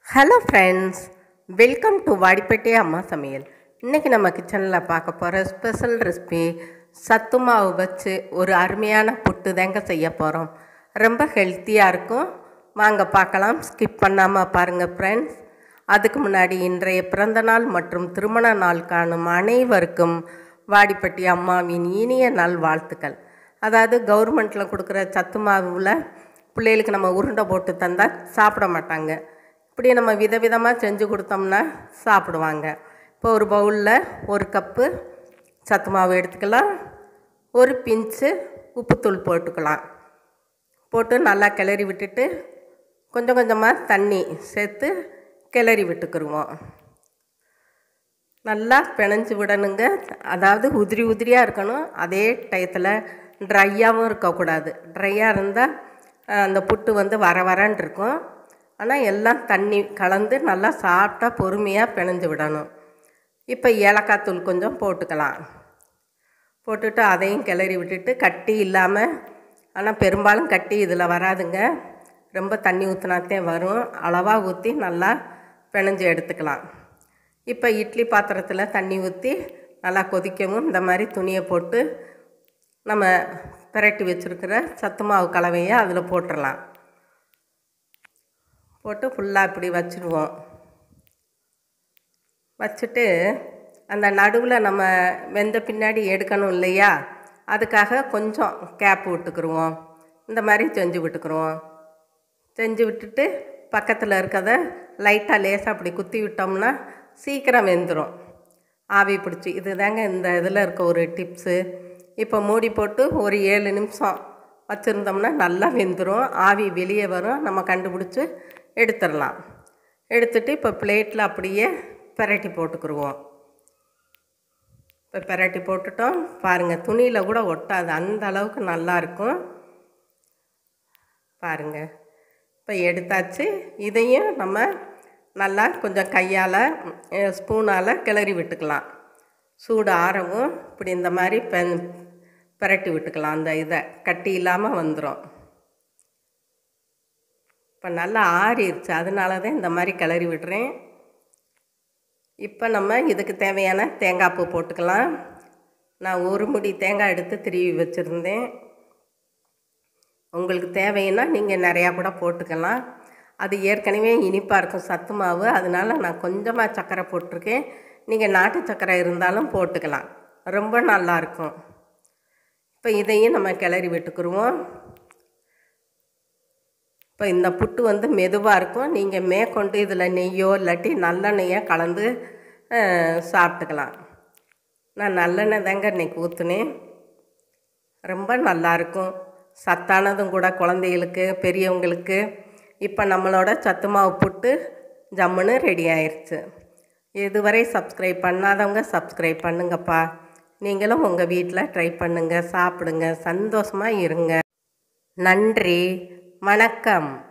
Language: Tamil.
hello friends welcome to Vadipettai அம்மா சமையல் இன்றைக்கி நம்ம கிச்சனில் பார்க்க போகிற ஸ்பெஷல் ரெசிபி சத்து மாவு வச்சு ஒரு அருமையான புட்டு தாங்க செய்ய போகிறோம் ரொம்ப ஹெல்த்தியாக இருக்கும் வாங்க பார்க்கலாம் ஸ்கிப் பண்ணாமல் பாருங்கள் ஃப்ரெண்ட்ஸ் அதுக்கு முன்னாடி இன்றைய பிறந்தநாள் மற்றும் திருமண நாள் காணும் அனைவருக்கும் வாடிப்பட்டி அம்மாவின் இனிய நல் வாழ்த்துக்கள் அதாவது கவர்மெண்ட்டில் கொடுக்குற சத்து மாவுல பிள்ளைகளுக்கு நம்ம உருண்டை போட்டு தந்தால் சாப்பிட மாட்டாங்க இப்படி நம்ம விதவிதமாக செஞ்சு கொடுத்தோம்னா சாப்பிடுவாங்க இப்போ ஒரு பவுலில் ஒரு கப்பு சத்து மாவு எடுத்துக்கலாம் ஒரு பிஞ்சு உப்புத்தூள் போட்டுக்கலாம் போட்டு நல்லா கிளறி விட்டுட்டு கொஞ்சம் கொஞ்சமாக தண்ணி சேர்த்து கிளறி விட்டுக்குருவோம் நல்லா பிணைஞ்சு விடணுங்க அதாவது உதிரி உதிரியாக இருக்கணும் அதே டயத்தில் ட்ரையாகவும் இருக்கக்கூடாது ட்ரையாக இருந்தால் அந்த புட்டு வந்து வர வரன்னு இருக்கும் ஆனால் எல்லாம் தண்ணி கலந்து நல்லா சாப்பிட்டா பொறுமையாக பிணைஞ்சு விடணும் இப்போ ஏலக்காய் தூள் கொஞ்சம் போட்டுக்கலாம் போட்டுட்டு அதையும் கிளறி விட்டுட்டு கட்டி இல்லாமல் ஆனால் பெரும்பாலும் கட்டி இதில் வராதுங்க ரொம்ப தண்ணி ஊற்றினாத்தே வரும் அளவாக ஊற்றி நல்லா பிணைஞ்சு எடுத்துக்கலாம் இப்போ இட்லி பாத்திரத்தில் தண்ணி ஊற்றி நல்லா கொதிக்கவும் இந்த மாதிரி துணியை போட்டு நம்ம பிரட்டி வச்சுருக்கிற சத்து மாவு கலவையை அதில் போட்டுடலாம் போட்டு ஃபுல்லாக இப்படி வச்சுருவோம் வச்சுட்டு அந்த நடுவில் நம்ம வெந்த பின்னாடி எடுக்கணும் இல்லையா அதுக்காக கொஞ்சம் கேப் விட்டுக்குருவோம் இந்த மாதிரி செஞ்சு விட்டுக்குருவோம் செஞ்சு விட்டுட்டு பக்கத்தில் இருக்கிறத லைட்டாக லேசாக அப்படி குத்தி விட்டோம்னா சீக்கிரம் வெந்துடும் ஆவி பிடிச்சி இது தாங்க இந்த இதில் இருக்க ஒரு டிப்ஸு இப்போ மூடி போட்டு ஒரு ஏழு நிமிஷம் வச்சுருந்தோம்னா நல்லா வெந்துடும் ஆவி வெளியே வரும் நம்ம கண்டுபிடிச்சி எடுத்துடலாம் எடுத்துட்டு இப்போ பிளேட்டில் அப்படியே பிரட்டி போட்டுக்குருவோம் இப்போ பிரட்டி போட்டுட்டோம் பாருங்கள் துணியில் கூட ஒட்டாது அந்த அளவுக்கு நல்லாயிருக்கும் பாருங்கள் இப்போ எடுத்தாச்சு இதையும் நம்ம நல்லா கொஞ்சம் கையால் ஸ்பூனால் கிளறி விட்டுக்கலாம் சூடு ஆறவும் இப்படி இந்த மாதிரி பெ பிரட்டி விட்டுக்கலாம் அந்த இதை கட்டி இல்லாமல் வந்துடும் இப்போ நல்லா ஆறிடுச்சு அதனால தான் இந்த மாதிரி கிளறி விடுறேன் இப்போ நம்ம இதுக்கு தேவையான தேங்காய் பூ போட்டுக்கலாம் நான் ஒரு முடி தேங்காய் எடுத்து திருவி வச்சுருந்தேன் உங்களுக்கு தேவைன்னா நீங்கள் நிறையா கூட போட்டுக்கலாம் அது ஏற்கனவே இனிப்பாக இருக்கும் சத்து மாவு அதனால் நான் கொஞ்சமாக சர்க்கரை போட்டிருக்கேன் நீங்கள் நாட்டு சர்க்கரை இருந்தாலும் போட்டுக்கலாம் ரொம்ப நல்லாயிருக்கும் இப்போ இதையும் நம்ம கிளறி விட்டுக்குருவோம் இப்போ இந்த புட்டு வந்து மெதுவாக இருக்கும் நீங்கள் மேற்கொண்டு இதில் நெய்யோ இல்லாட்டி நல்லெண்ணெய்யோ கலந்து சாப்பிட்டுக்கலாம் நான் நல்லெண்ணெய் தாங்க இன்றைக்கி ஊற்றுனேன் ரொம்ப நல்லாயிருக்கும் சத்தானதும் கூட குழந்தைகளுக்கு பெரியவங்களுக்கு இப்போ நம்மளோட சத்து மாவு புட்டு ஜம்முன்னு ரெடி ஆயிடுச்சு இதுவரை சப்ஸ்கிரைப் பண்ணாதவங்க சப்ஸ்கிரைப் பண்ணுங்கப்பா நீங்களும் உங்கள் வீட்டில் ட்ரை பண்ணுங்கள் சாப்பிடுங்க சந்தோஷமாக இருங்க நன்றி வணக்கம்